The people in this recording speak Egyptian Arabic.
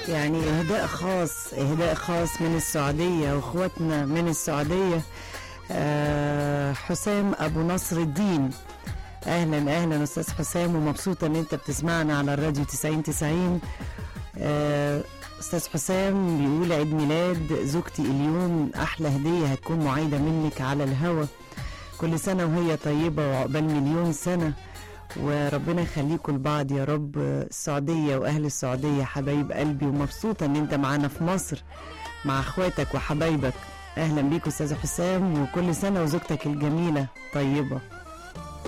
يعني إهداء خاص إهداء خاص من السعودية وإخواتنا من السعودية آه، حسام أبو نصر الدين أهلا أهلا أستاذ حسام ومبسوطة إن أنت بتسمعنا على الراديو 90 90 آه، أستاذ حسام بيقول عيد ميلاد زوجتي اليوم أحلى هدية هتكون معايدة منك على الهوا كل سنة وهي طيبة وعقبال مليون سنة وربنا يخليكم لبعض يا رب السعودية وأهل السعودية حبايب قلبي ومبسوطة إن أنت معانا في مصر مع أخواتك وحبايبك أهلا بيك أستاذ حسام وكل سنة وزوجتك الجميلة طيبة